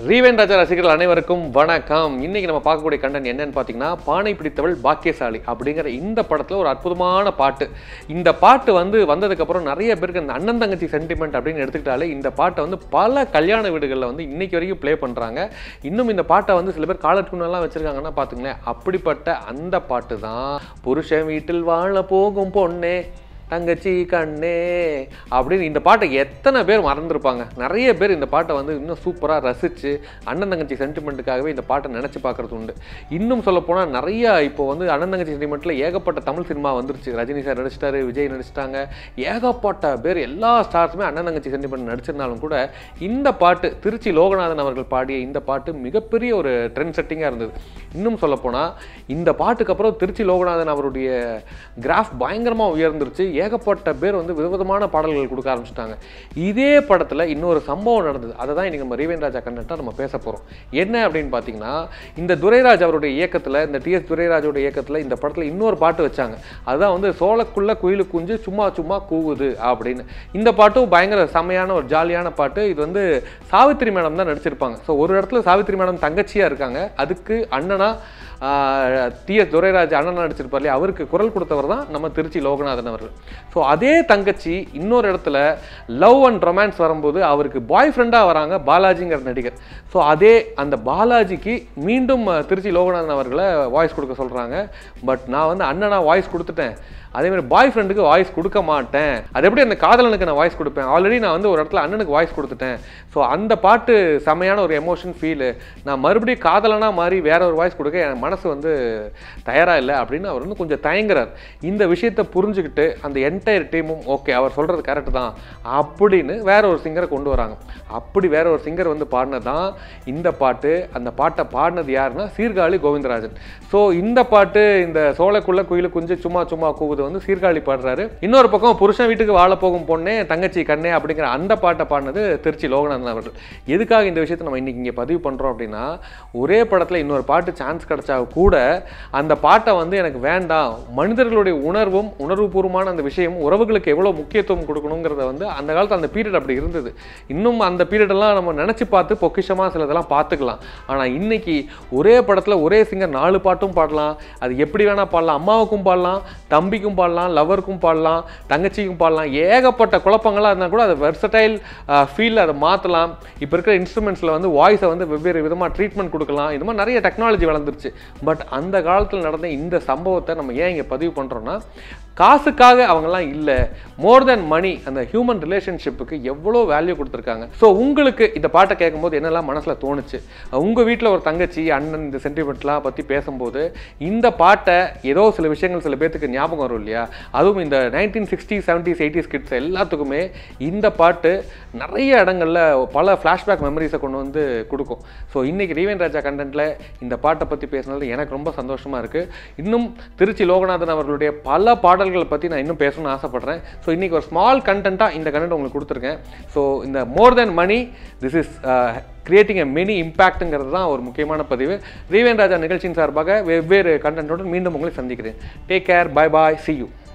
ரீவன் ராஜா ரசிகர்கள் அனைவருக்கும் வணக்கம் இன்னைக்கு நம்ம பார்க்கக்கூடிய கண்டன் என்னன்னு பார்த்தீங்கன்னா பானை பிடித்தவள் பாக்கியசாலி அப்படிங்கிற இந்த படத்தில் ஒரு அற்புதமான பாட்டு இந்த பாட்டு வந்து வந்ததுக்கப்புறம் நிறைய பேருக்கு இந்த அண்ணன் தங்கச்சி சென்டிமெண்ட் அப்படின்னு எடுத்துக்கிட்டாலே இந்த பாட்டை வந்து பல கல்யாண வீடுகளில் வந்து இன்னைக்கு வரைக்கும் ப்ளே பண்ணுறாங்க இன்னும் இந்த பாட்டை வந்து சில பேர் காலர் எல்லாம் வச்சுருக்காங்கன்னா பார்த்துங்களேன் அப்படிப்பட்ட அந்த பாட்டு தான் புருஷன் வீட்டில் வாழ போகும் பொண்ணே தங்கச்சி கண்ணே அப்படின்னு இந்த பாட்டை எத்தனை பேர் மறந்துருப்பாங்க நிறைய பேர் இந்த பாட்டை வந்து இன்னும் சூப்பராக ரசித்து அண்ணன் தங்கச்சி சென்டிமெண்ட்டுக்காகவே இந்த பாட்டை நினச்சி பார்க்குறது உண்டு இன்னும் சொல்லப்போனால் நிறைய இப்போ வந்து அண்ணன் தங்கச்சி சென்டிமெண்ட்டில் ஏகப்பட்ட தமிழ் சினிமா வந்துருச்சு ரஜினி சார் நடிச்சிட்டாரு விஜய் நடிச்சிட்டாங்க ஏகப்பட்ட பேர் எல்லா ஸ்டார்ஸுமே அண்ணன் தங்கச்சி சென்டிமெண்ட் நடிச்சிருந்தாலும் கூட இந்த பாட்டு திருச்சி லோகநாதன் அவர்கள் பாடிய இந்த பாட்டு மிகப்பெரிய ஒரு ட்ரெண்ட் செட்டிங்காக இருந்தது இன்னும் சொல்லப்போனால் இந்த பாட்டுக்கு அப்புறம் திருச்சி லோகநாதன் அவருடைய கிராஃப் பயங்கரமாக உயர்ந்துருச்சு ஏகப்பட்ட பேர் வந்து விதவிதமான பாடல்கள் கொடுக்க ஆரம்பிச்சிட்டாங்க இதே படத்தில் இன்னொரு சம்பவம் நடந்தது அதை தான் இன்றைக்கி நம்ம ரீவன் ராஜா கண்டென்ட்டாக நம்ம பேச போகிறோம் என்ன அப்படின்னு பார்த்தீங்கன்னா இந்த துரைராஜ் அவருடைய இயக்கத்தில் இந்த டிஎஸ் துரைராஜோட இயக்கத்தில் இந்த படத்தில் இன்னொரு பாட்டு வச்சாங்க அதுதான் வந்து சோளக்குள்ள குயிலு குஞ்சு சும்மா சும்மா கூவுது அப்படின்னு இந்த பாட்டும் பயங்கர செமையான ஒரு ஜாலியான பாட்டு இது வந்து சாவித்திரி மேடம் தான் நடிச்சிருப்பாங்க ஸோ ஒரு இடத்துல சாவித்திரி மேடம் தங்கச்சியாக இருக்காங்க அதுக்கு அண்ணனா டிஎஸ் துரைராஜ் அண்ணன் நடிச்சிருப்பார் இல்லையா அவருக்கு குரல் கொடுத்தவர் தான் நம்ம திருச்சி லோகநாதன் அவர்கள் ஸோ அதே தங்கச்சி இன்னொரு இடத்துல லவ் அண்ட் ரொமான்ஸ் வரும்போது அவருக்கு பாய் ஃப்ரெண்டாக வராங்க பாலாஜிங்கிற நடிகர் ஸோ அதே அந்த பாலாஜிக்கு மீண்டும் அஹ், திருச்சி லோகநாதன் அவர்களை வாய்ஸ் கொடுக்க சொல்கிறாங்க பட் நான் வந்து அண்ணனா வாய்ஸ் கொடுத்துட்டேன் அதே மாதிரி பாய் ஃப்ரெண்டுக்கு வாய்ஸ் கொடுக்க மாட்டேன் அது எப்படி அந்த காதலனுக்கு நான் வாய்ஸ் கொடுப்பேன் ஆல்ரெடி நான் வந்து ஒரு இடத்துல அண்ணனுக்கு வாய்ஸ் கொடுத்துட்டேன் ஸோ அந்த பாட்டு செமையான ஒரு எமோஷன் ஃபீலு நான் மறுபடியும் காதலனா மாதிரி வேற ஒரு வாய்ஸ் கொடுக்க என் மனசு வந்து தயாராக இல்லை அப்படின்னு அவர் வந்து கொஞ்சம் தயங்குறார் இந்த விஷயத்தை புரிஞ்சுக்கிட்டு அந்த என்டையர் டீமும் ஓகே அவர் சொல்கிறது கரெக்டு தான் அப்படின்னு வேற ஒரு சிங்கரை கொண்டு வராங்க அப்படி வேற ஒரு சிங்கர் வந்து பாடினது தான் இந்த பாட்டு அந்த பாட்டை பாடினது யாருன்னா சீர்காழி கோவிந்தராஜன் ஸோ இந்த பாட்டு இந்த சோளக்குள்ள குயிலு குஞ்சு சும்மா சும்மா கூவுது வந்து சீர்காழி பாடுறாரு இன்னொரு பக்கம் புருஷன் வீட்டுக்கு வாழ போகும் பொண்ணே தங்கச்சி கண்ணே அப்படிங்கிற அந்த பாட்டை பாடினது திருச்சி லோகநாதன் அவர்கள் எதுக்காக இந்த விஷயத்தை நம்ம இன்னைக்கு இங்கே பதிவு பண்ணுறோம் அப்படின்னா ஒரே படத்தில் இன்னொரு பாட்டு சான்ஸ் கிடைச்சா கூட அந்த பாட்டை வந்து எனக்கு வேண்டாம் மனிதர்களுடைய உணர்வும் உணர்வுபூர்வமான அந்த விஷயமும் உறவுகளுக்கு எவ்வளோ முக்கியத்துவம் கொடுக்கணுங்கிறத வந்து அந்த காலத்தில் அந்த பீரியட் அப்படி இருந்தது இன்னும் அந்த பீரியடெல்லாம் நம்ம நினச்சி பார்த்து பொக்கிஷமாக சிலதெல்லாம் பார்த்துக்கலாம் ஆனால் இன்னைக்கு ஒரே படத்தில் ஒரே சிங்கர் நாலு பாட்டும் பாடலாம் அது எப்படி வேணால் பாடலாம் அம்மாவுக்கும் பாடலாம் தம்பிக்கும் பாடலாம் லவருக்கும் பாடலாம் தங்கச்சிக்கும் பாடலாம் ஏகப்பட்ட குழப்பங்களாக இருந்தால் கூட அதை வெர்சடைல் ஃபீல் அதை மாற்றலாம் இப்போ இருக்கிற இன்ஸ்ட்ருமெண்ட்ஸில் வந்து வாய்ஸை வந்து வெவ்வேறு விதமாக ட்ரீட்மெண்ட் கொடுக்கலாம் இது மாதிரி நிறைய டெக்னாலஜி வளர்ந்துருச்சு பட் அந்த காலத்தில் நடந்த இந்த சம்பவத்தை நம்ம ஏன் இங்கே பதிவு பண்ணுறோன்னா காசுக்காக அவங்கெல்லாம் இல்லை மோர் தென் மணி அந்த ஹியூமன் ரிலேஷன்ஷிப்புக்கு எவ்வளோ வேல்யூ கொடுத்துருக்காங்க ஸோ உங்களுக்கு இந்த பாட்டை கேட்கும்போது என்னெல்லாம் மனசில் தோணுச்சு உங்கள் வீட்டில் ஒரு தங்கச்சி அண்ணன் இந்த சென்டிமெண்ட்லாம் பற்றி பேசும்போது இந்த பாட்டை ஏதோ சில விஷயங்கள் சில பேர்த்துக்கு ஞாபகம் வரும் இல்லையா அதுவும் இந்த nineteen sixty seventies eighties kids எல்லாத்துக்குமே இந்த பாட்டு நிறைய இடங்களில் பல ஃப்ளாஷ்பேக் மெமரிஸை கொண்டு வந்து கொடுக்கும் ஸோ இன்னைக்கு ரீவன் ராஜா கண்டென்ட்டில் இந்த பாட்டை பற்றி பேசினது எனக்கு ரொம்ப சந்தோஷமாக இருக்குது இன்னும் திருச்சி லோகநாதன் அவர்களுடைய பல பாடல்களை பற்றி நான் இன்னும் பேசணும்னு ஆசைப்பட்றேன் ஸோ இன்னைக்கு ஒரு ஸ்மால் கண்டென்ட்டாக இந்த கண்டென்ட் உங்களுக்கு கொடுத்துருக்கேன் ஸோ இந்த more then money this is creating a many இம்பாக்ட்டுங்கிறது தான் ஒரு முக்கியமான பதிவு ரீவேன் ராஜா நிகழ்ச்சியின் சார்பாக வெவ்வேறு கண்டென்ட்டோடு மீண்டும் உங்களை சந்திக்கிறேன் take care bye bye see you